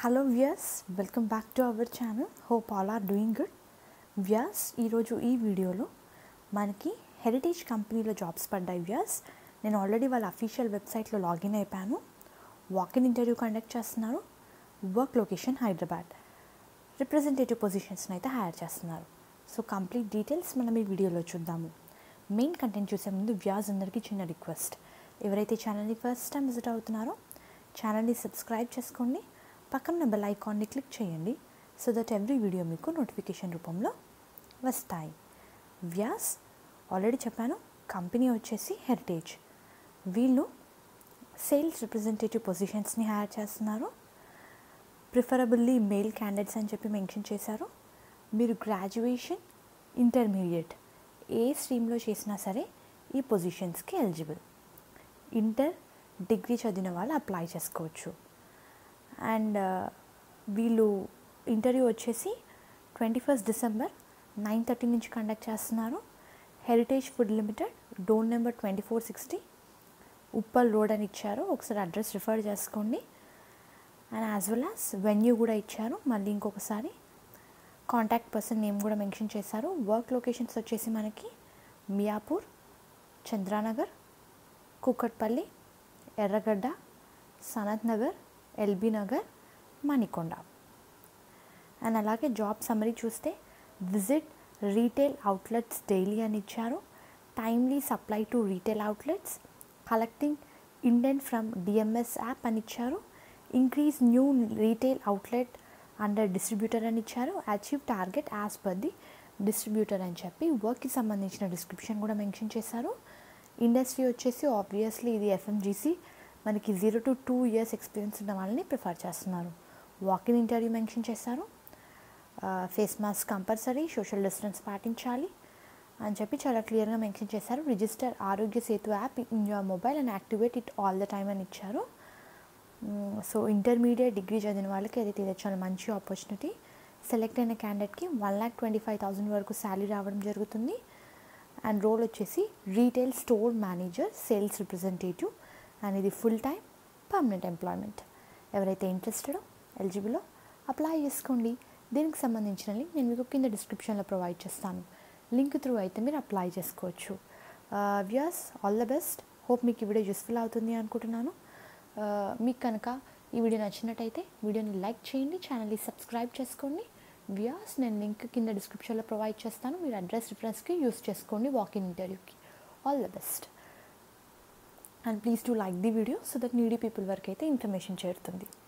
hello guys welcome back to our channel hope all are doing good guys ఈరోజు ఈ వీడియోలో మనకి heritage కంపెనీలో జాబ్స్ పడ్డాయి వ్యాస్ నేను ఆల్రెడీ వాళ్ళ అఫీషియల్ వెబ్సైట్లో లాగిన్ అయిపోయాను వాకిన్ ఇంటర్వ్యూ కండక్ట్ చేస్తున్నారు వర్క్ లొకేషన్ హైదరాబాద్ రిప్రజెంటేటివ్ పొజిషన్స్ని అయితే హైర్ చేస్తున్నారు సో కంప్లీట్ డీటెయిల్స్ మనం ఈ వీడియోలో చూద్దాము మెయిన్ కంటెంట్ చూసే ముందు వ్యాస్ అందరికీ చిన్న రిక్వెస్ట్ ఎవరైతే ఛానల్ని ఫస్ట్ టైం విజిట్ అవుతున్నారో ఛానల్ని సబ్స్క్రైబ్ చేసుకోండి పక్కన బెల్ ఐకాన్ని క్లిక్ చేయండి సో దట్ ఎవ్రీ వీడియో మీకు నోటిఫికేషన్ రూపంలో వస్తాయి వ్యాస్ ఆల్రెడీ చెప్పాను కంపెనీ వచ్చేసి హెరిటేజ్ వీళ్ళు సేల్స్ రిప్రజెంటేటివ్ పొజిషన్స్ని హైర్ చేస్తున్నారు ప్రిఫరబుల్లీ మెయిల్ క్యాండిడేట్స్ అని చెప్పి మెన్షన్ చేశారు మీరు గ్రాడ్యుయేషన్ ఇంటర్మీడియట్ ఏ స్ట్రీమ్లో చేసినా సరే ఈ పొజిషన్స్కి ఎలిజిబుల్ ఇంటర్ డిగ్రీ చదివిన వాళ్ళు అప్లై చేసుకోవచ్చు అండ్ వీళ్ళు ఇంటర్వ్యూ వచ్చేసి twenty first December nine thirty నుంచి కండక్ట్ చేస్తున్నారు Heritage food limited door number twenty four sixty Uppal road అని ఇచ్చారు ఒకసారి అడ్రస్ రిఫర్ చేసుకోండి and as well as venue కూడా ఇచ్చారు మళ్ళీ ఇంకొకసారి కాంటాక్ట్ పర్సన్ నేమ్ కూడా మెన్షన్ చేశారు వర్క్ లొకేషన్స్ వచ్చేసి మనకి మియాపూర్ చంద్రానగర్ కూకట్పల్లి ఎర్రగడ్డ సనత్ నగర్ ఎల్బీ నగర్ మణికొండ అండ్ అలాగే జాబ్ సమ్మరీ చూస్తే విజిట్ రీటైల్ అవుట్లెట్స్ డైలీ అని ఇచ్చారు timely supply to retail outlets collecting indent from DMS app అని ఇచ్చారు increase new retail outlet under distributor అని ఇచ్చారు achieve target as per the distributor అని చెప్పి వర్క్కి సంబంధించిన డిస్క్రిప్షన్ కూడా మెన్షన్ చేశారు ఇండస్ట్రీ వచ్చేసి ఆబ్వియస్లీ ఇది ఎఫ్ఎంజీసీ మనకి zero to two years experience ఉన్న వాళ్ళని ప్రిఫర్ చేస్తున్నారు వాకిన్ ఇంటర్వ్యూ మెన్షన్ చేశారు face mask compulsory social distance పాటించాలి అని చెప్పి చాలా క్లియర్గా మెన్షన్ చేశారు register Aarogya Setu app in your mobile and activate it all the time అని ఇచ్చారు సో ఇంటర్మీడియట్ డిగ్రీ చదివిన వాళ్ళకి ఏదైతే ఇది చాలా మంచి ఆపర్చునిటీ సెలెక్ట్ అయిన క్యాండిడేట్కి one lakh twenty five thousand వరకు శాలరీ రావడం జరుగుతుంది అండ్ రోల్ వచ్చేసి retail store manager sales representative and ఇది ఫుల్ టైం పర్మనెంట్ ఎంప్లాయ్మెంట్ ఎవరైతే ఇంట్రెస్టెడో ఎలిజిబులో అప్లై చేసుకోండి దీనికి సంబంధించిన లింక్ నేను మీకు కింద డిస్క్రిప్షన్లో ప్రొవైడ్ చేస్తాను లింక్ త్రూ అయితే మీరు అప్లై చేసుకోవచ్చు guys all the best hope మీకు ఈ వీడియో యూస్ఫుల్ అవుతుంది అనుకుంటున్నాను మీకు కనుక ఈ వీడియో నచ్చినట్టయితే వీడియోని లైక్ చేయండి ఛానల్ని సబ్స్క్రైబ్ చేసుకోండి వ్యూస్ నేను లింక్ కింద డిస్క్రిప్షన్లో ప్రొవైడ్ చేస్తాను మీరు అడ్రస్ రిఫరెన్స్కి యూస్ చేసుకోండి వాకింగ్ ఇంటర్వ్యూకి all the best and please to like the video so that needy people వరకు అయితే ఇన్ఫర్మేషన్ చేరుతుంది